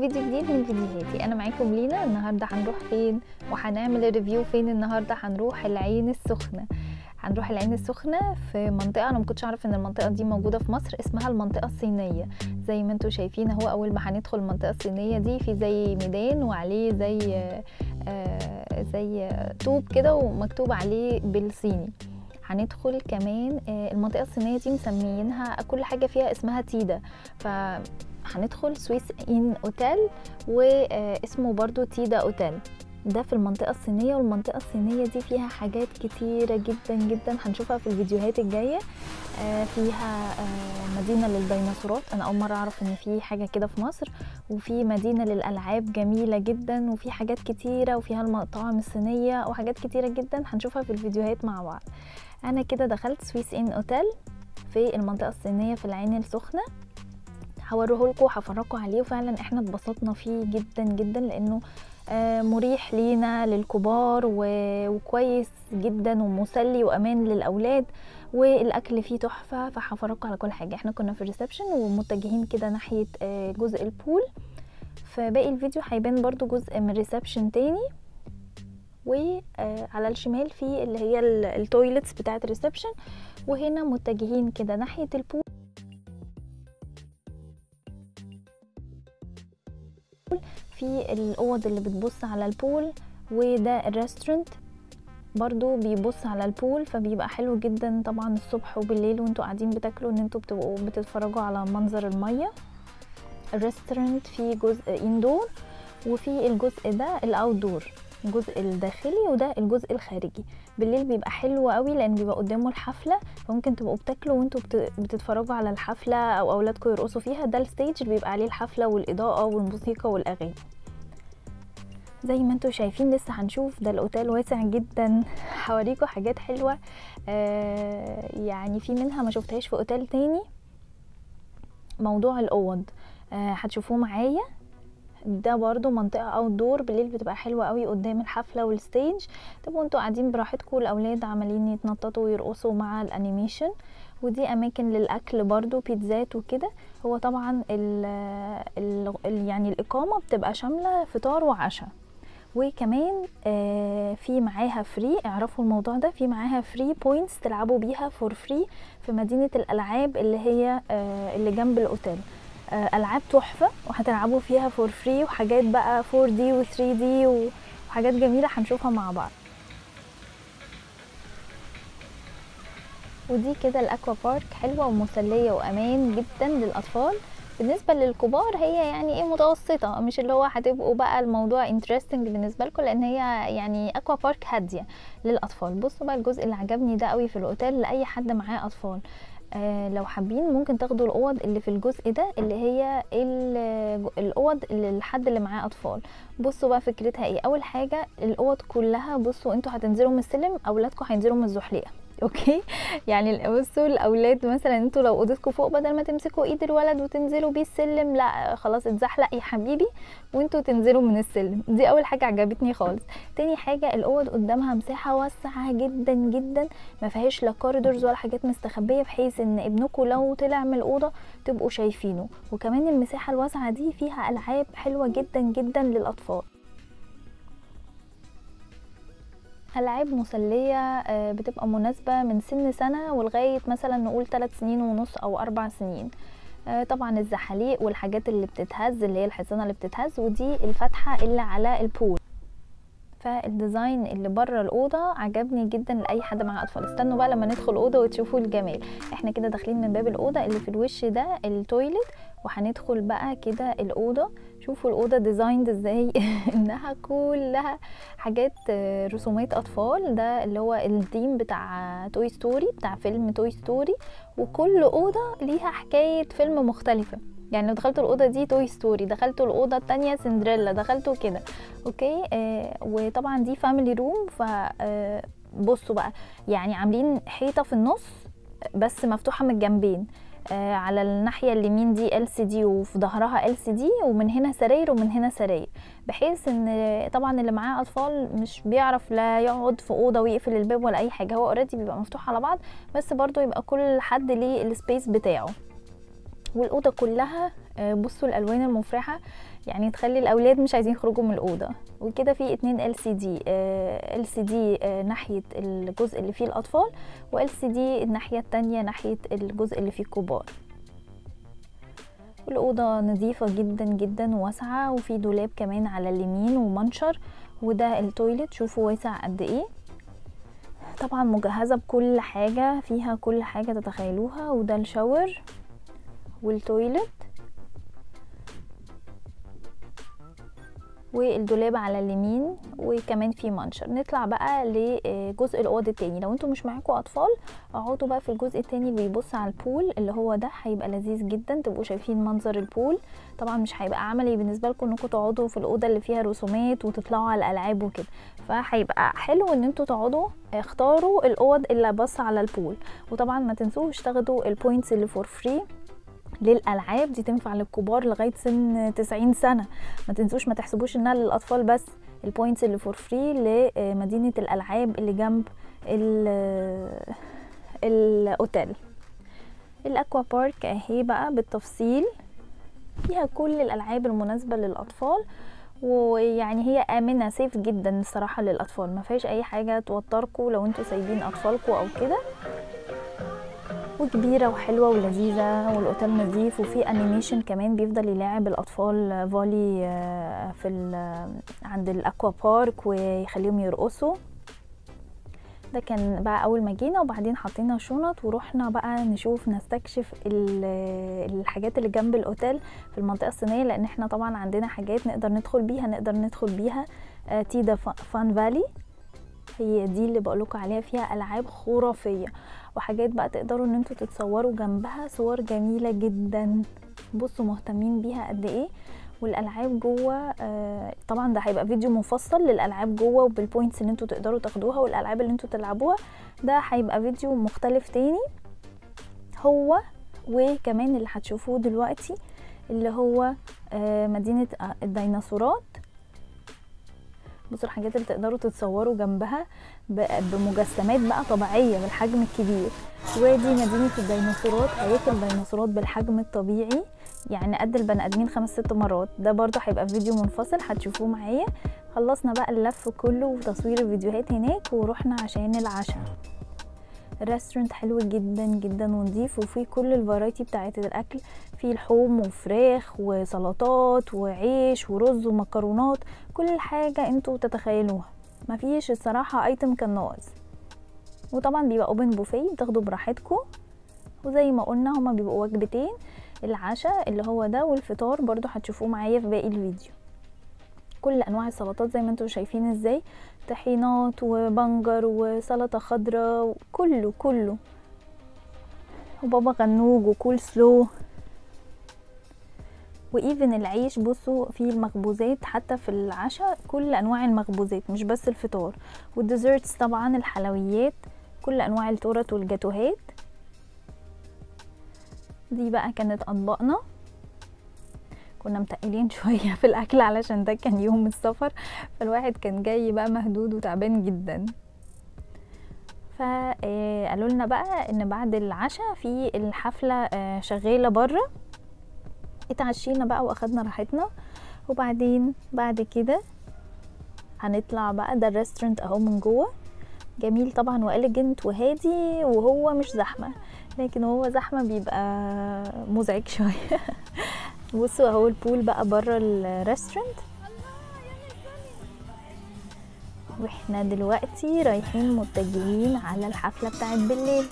فيديو جديد من فيديوهاتي انا معاكم لينا النهارده هنروح فين وهنعمل ريفيو فين النهارده هنروح العين السخنه هنروح العين السخنه في منطقه انا ما كنتش اعرف ان المنطقه دي موجوده في مصر اسمها المنطقه الصينيه زي ما انتم شايفين اهو اول ما هندخل المنطقه الصينيه دي في زي ميدان وعليه زي آه زي طوب كده ومكتوب عليه بالصيني هندخل كمان المنطقه الصينيه دي مسميينها كل حاجه فيها اسمها تيدا ف هندخل سويس ان اوتيل واسمه برضو تيدا اوتيل ده في المنطقة الصينية والمنطقة الصينية دي فيها حاجات كتيرة جدا جدا هنشوفها في الفيديوهات الجاية فيها مدينة للديناصورات أنا أول مرة أعرف إن في حاجة كده في مصر وفي مدينة للألعاب جميلة جدا وفي حاجات كتيرة وفيها المطاعم الصينية وحاجات كتيرة جدا هنشوفها في الفيديوهات مع بعض أنا كده دخلت سويس إن أوتيل في المنطقة الصينية في العين السخنة هوريه لكم وهفرجكم عليه وفعلا احنا اتبسطنا فيه جدا جدا لانه مريح لينا للكبار وكويس جدا ومسلي وامان للاولاد والاكل فيه تحفه فهفرجكم على كل حاجه احنا كنا في الريسبشن ومتجهين كده ناحيه جزء البول فباقي الفيديو هيبان برضو جزء من ريسبشن تاني وعلى الشمال في اللي هي التويلتس بتاعه الريسبشن وهنا متجهين كده ناحيه البول في الاوض اللي بتبص على البول وده الريستورانت برضو بيبص على البول فبيبقى حلو جدا طبعا الصبح وبالليل وانتوا قاعدين بتاكلوا ان انتوا بتبقوا بتتفرجوا على منظر المية الريستورانت فيه جزء اندور وفي الجزء ده الاوتدور الجزء الداخلي وده الجزء الخارجي بالليل بيبقى حلو قوي لان بيبقى قدامه الحفله فممكن تبقوا بتاكلوا وانتوا بتتفرجوا على الحفله او اولادكم يرقصوا فيها ده الستيج بيبقى عليه الحفله والاضاءه والموسيقى والاغاني زي ما انتوا شايفين لسه هنشوف ده الاوتيل واسع جدا هوريكم حاجات حلوه آه يعني في منها ما شفتهاش في اوتيل تاني موضوع الاوض آه هتشوفوه معايا ده برضو منطقة اوت دور بالليل بتبقى حلوة قوي قدام الحفلة والستيج تبقوا انتوا قاعدين براحتكم الاولاد عمالين يتنططوا ويرقصوا مع الانيميشن ودي اماكن للاكل برضو بيتزات وكده هو طبعا ال ال يعني الاقامة بتبقى شاملة فطار وعشاء وكمان آه في معاها فري اعرفوا الموضوع ده في معاها فري بوينتس تلعبوا بيها فور فري في مدينة الالعاب اللي هي آه اللي جنب الاوتيل العاب تحفه وهتلعبوا فيها فور فري وحاجات بقى 4 دي و 3 دي وحاجات جميله هنشوفها مع بعض ودي كده الاكوا بارك حلوه ومسليه وامان جدا للاطفال بالنسبة للكبار هي يعني ايه متوسطة مش اللي هو هتبقوا بقى الموضوع انترستنج بالنسبة لكم لان هي يعني اكوا بارك هادية للاطفال بصوا بقى الجزء اللي عجبني ده قوي في الاوتيل لاي حد معاه اطفال آه لو حابين ممكن تاخدوا الاوض اللي في الجزء ده اللي هي الاوض اللي الحد اللي معاه اطفال بصوا بقى فكرتها ايه اول حاجه الاوض كلها بصوا انتوا هتنزلوا من السلم اولادكم هينزلوا من الزحليقه اوكي يعني بصوا الاولاد مثلا انتوا لو اوضتكم فوق بدل ما تمسكوا ايد الولد وتنزلوا بيه السلم لا خلاص اتزحلق يا حبيبي وانتوا تنزلوا من السلم دي اول حاجه عجبتني خالص تاني حاجه الاوض قدامها مساحه واسعه جدا جدا ما فيهاش لا كوريدورز ولا حاجات مستخبيه بحيث ان ابنكم لو طلع من الاوضه تبقوا شايفينه وكمان المساحه الواسعه دي فيها العاب حلوه جدا جدا للاطفال ألعاب مسلية بتبقى مناسبة من سن سنة ولغاية مثلا نقول 3 سنين ونص أو أربع سنين طبعا الزحاليق والحاجات اللي بتتهز اللي هي الحصانة اللي بتتهز ودي الفتحة اللي على البول فالديزاين اللي بره الاوضه عجبني جدا لاي حد معاه اطفال استنوا بقى لما ندخل الاوضه وتشوفوا الجمال احنا كده داخلين من باب الاوضه اللي في الوش ده التويلت وهندخل بقى كده الاوضه شوفوا الاوضه ديزايند ازاي انها كلها حاجات رسومات اطفال ده اللي هو الثيم بتاع توي ستوري بتاع فيلم توي ستوري وكل اوضه ليها حكايه فيلم مختلفه يعني لو دخلتوا الاوضه دي توي ستوري دخلتوا الاوضه التانية سندريلا دخلتوا كده اوكي آه وطبعا دي فاميلي روم ف آه بصوا بقى يعني عاملين حيطه في النص بس مفتوحه من الجنبين آه على الناحيه اليمين دي ال سي دي وفي ظهرها ال سي دي ومن هنا سراير ومن هنا سراير بحيث ان طبعا اللي معاه اطفال مش بيعرف لا يقعد في اوضه ويقفل الباب ولا اي حاجه هو اوريدي بيبقى مفتوح على بعض بس برضو يبقى كل حد ليه السبيس بتاعه والاوضه كلها بصوا الالوان المفرحه يعني تخلي الاولاد مش عايزين يخرجوا من الاوضه وكده في اتنين ال سي دي ال سي دي ناحيه الجزء اللي فيه الاطفال وال سي دي الناحيه التانية ناحيه الجزء اللي فيه الكبار الأوضة نظيفة جدا جدا وواسعة وفي دولاب كمان على اليمين ومنشر وده التويلت شوفوا واسع قد ايه طبعا مجهزة بكل حاجة فيها كل حاجة تتخيلوها وده الشاور والتويلت والدولاب على اليمين وكمان في منشر نطلع بقى لجزء الاوضه التاني لو انتوا مش معاكم اطفال اقعدوا بقى في الجزء التاني اللي بيبص على البول اللي هو ده هيبقى لذيذ جدا تبقوا شايفين منظر البول طبعا مش هيبقى عملي بالنسبه لكم انكم تقعدوا في الاوضه اللي فيها رسومات وتطلعوا على الالعاب وكده فهيبقى حلو ان انتوا تقعدوا اختاروا الاوض اللي بص على البول وطبعا ما تنسوش تاخدوا البوينتس اللي فور فري للالعاب دي تنفع للكبار لغايه سن 90 سنه ما تنسوش ما تحسبوش انها للاطفال بس البوينتس اللي فور فري لمدينه الالعاب اللي جنب الاوتيل الاكوا بارك اهي بقى بالتفصيل فيها كل الالعاب المناسبه للاطفال ويعني هي امنه سيف جدا الصراحه للاطفال ما فيهاش اي حاجه توتركم لو انتوا سايبين اطفالكم او كده وكبيره وحلوه ولذيذه والاوتيل نظيف وفي انيميشن كمان بيفضل يلاعب الاطفال فولي في عند الاكوا بارك ويخليهم يرقصوا ده كان بقى اول ما جينا وبعدين حطينا شنط ورحنا بقى نشوف نستكشف الحاجات اللي جنب الاوتيل في المنطقه الصينيه لان احنا طبعا عندنا حاجات نقدر ندخل بيها نقدر ندخل بيها تيدا فان فالي هي دي اللي بقولكوا عليها فيها العاب خرافيه وحاجات بقى تقدروا ان انتوا تتصوروا جنبها صور جميله جدا بصوا مهتمين بيها قد ايه والالعاب جوه آه طبعا ده هيبقى فيديو مفصل للالعاب جوه وبالبوينتس اللي انتوا تقدروا تاخدوها والالعاب اللي انتوا تلعبوها ده هيبقى فيديو مختلف تاني هو وكمان اللي هتشوفوه دلوقتي اللي هو آه مدينه الديناصورات بصوا الحاجات اللي تقدروا تتصوروا جنبها بمجسمات بقى طبيعيه بالحجم الكبير ودي مدينه الديناصورات هياكل الديناصورات بالحجم الطبيعي يعني قد البني ادمين خمس ست مرات ده برضو هيبقى فيديو منفصل هتشوفوه معايا خلصنا بقى اللف كله وتصوير الفيديوهات هناك ورحنا عشان العشاء الريستورانت حلو جدا جدا ونضيف وفيه كل الفرايتي بتاعت الاكل فيه لحوم وفراخ وسلطات وعيش ورز ومكرونات كل حاجه انتوا تتخيلوها مفيش الصراحه ايتم كان ناقص وطبعا بيبقى اوبن بوفيه بتاخدوا براحتكم وزي ما قلنا هما بيبقوا وجبتين العشاء اللي هو ده والفطار برضو هتشوفوه معايا في باقي الفيديو كل انواع السلطات زي ما انتم شايفين ازاي طحينات وبنجر وسلطه خضراء كله كله وبابا غنوج وكول سلو وايفن العيش بصوا فيه المخبوزات حتى في العشاء كل انواع المخبوزات مش بس الفطار والديزرتس طبعا الحلويات كل انواع التورت والجاتوهات دي بقى كانت اطباقنا كنا متقلين شويه في الاكل علشان ده كان يوم السفر فالواحد كان جاي بقى مهدود وتعبان جدا فقالوا لنا بقى ان بعد العشاء في الحفله شغاله بره اتعشينا بقى واخدنا راحتنا وبعدين بعد كده هنطلع بقى ده الريستورانت اهو من جوه جميل طبعا واليجنت وهادي وهو مش زحمه لكن هو زحمه بيبقى مزعج شويه بصوا اهو البول بقى بره الريستورانت واحنا دلوقتي رايحين متجهين على الحفله بتاعت بالليل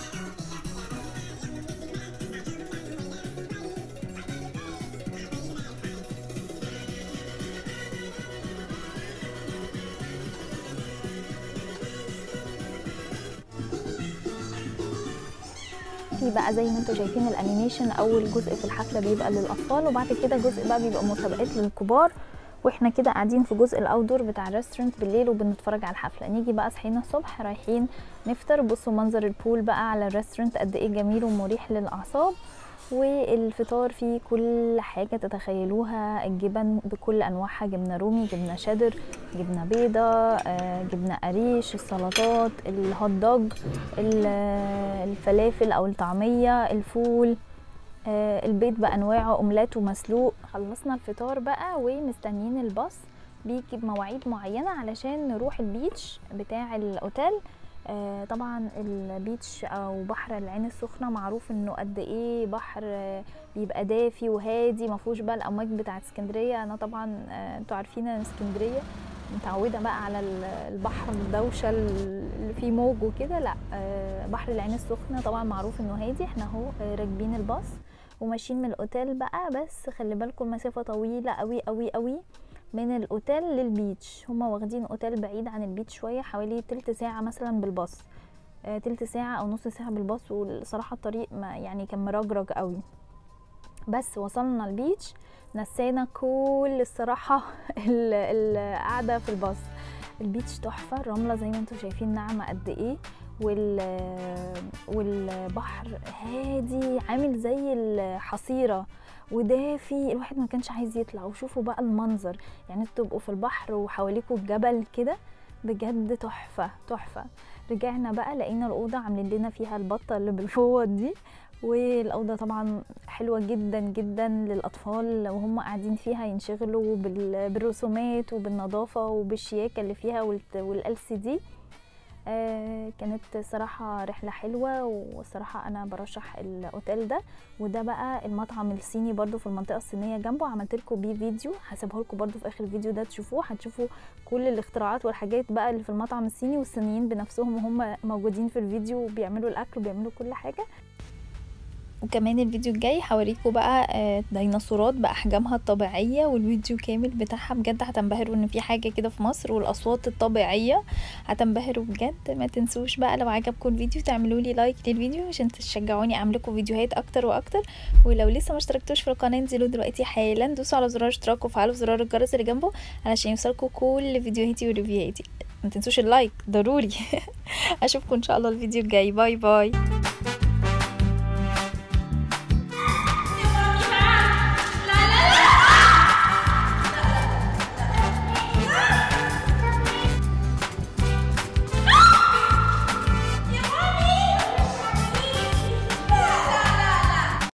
في بقى زي ما انتم شايفين الانيميشن اول جزء في الحفله بيبقى للاطفال وبعد كده جزء بقى بيبقى مسابقات للكبار واحنا كده قاعدين في جزء الاوتدور بتاع الريستورانت بالليل وبنتفرج على الحفله نيجي بقى صحينا الصبح رايحين نفطر بصوا منظر البول بقى على الريستورانت قد ايه جميل ومريح للاعصاب والفطار فيه كل حاجة تتخيلوها الجبن بكل أنواعها جبنة رومي جبنة شيدر جبنة بيضة جبنة قريش السلطات الهوت دوج الفلافل أو الطعمية الفول آه البيض بانواعه اومليت ومسلوق خلصنا الفطار بقى ومستنيين الباص بيجي بمواعيد معينه علشان نروح البيتش بتاع الاوتيل آه طبعا البيتش او بحر العين السخنه معروف انه قد ايه بحر آه بيبقى دافي وهادي ما فيهوش بقى الامواج بتاعه اسكندريه انا طبعا آه انتوا عارفين ان اسكندريه متعوده بقى على البحر الدوشه اللي فيه موج وكده لا بحر العين السخنه طبعا معروف انه هادي احنا اهو راكبين الباص وماشيين من الاوتيل بقى بس خلي بالكم المسافه طويله قوي قوي قوي من الاوتيل للبيتش هما واخدين اوتيل بعيد عن البيتش شويه حوالي تلت ساعه مثلا بالباص آه تلت ساعه او نص ساعه بالباص والصراحه الطريق ما يعني كان مرجرج قوي بس وصلنا البيتش نسينا كل الصراحة القعدة في الباص البيتش تحفة الرملة زي ما انتم شايفين ناعمة قد ايه وال والبحر هادي عامل زي الحصيرة ودافي الواحد ما كانش عايز يطلع وشوفوا بقى المنظر يعني تبقوا في البحر وحواليكوا الجبل كده بجد تحفة تحفة رجعنا بقى لقينا الأوضة عاملين لنا فيها البطة اللي بالفوط دي والأوضة طبعا حلوة جدا جدا للأطفال وهم قاعدين فيها ينشغلوا بالرسومات وبالنظافة وبالشياكة اللي فيها والال سي دي آه كانت صراحة رحلة حلوة والصراحة أنا برشح الأوتيل ده وده بقى المطعم الصيني برضو في المنطقة الصينية جنبه عملت لكم بيه فيديو هسيبه لكم برضو في آخر الفيديو ده تشوفوه هتشوفوا كل الاختراعات والحاجات بقى اللي في المطعم الصيني والصينيين بنفسهم وهم موجودين في الفيديو وبيعملوا الأكل وبيعملوا كل حاجة وكمان الفيديو الجاي هوريكم بقى ديناصورات باحجامها الطبيعيه والفيديو كامل بتاعها بجد هتنبهروا ان في حاجه كده في مصر والاصوات الطبيعيه هتنبهروا بجد ما تنسوش بقى لو عجبكم الفيديو تعملوا لي لايك للفيديو عشان تشجعوني اعمل لكم فيديوهات اكتر واكتر ولو لسه ما اشتركتوش في القناه انزلوا دلوقتي حالا دوسوا على زرار اشتراك وفعلوا زرار الجرس اللي جنبه علشان يوصلكم كل فيديوهاتي وريفيوهاتي ما تنسوش اللايك ضروري اشوفكم ان شاء الله الفيديو الجاي باي باي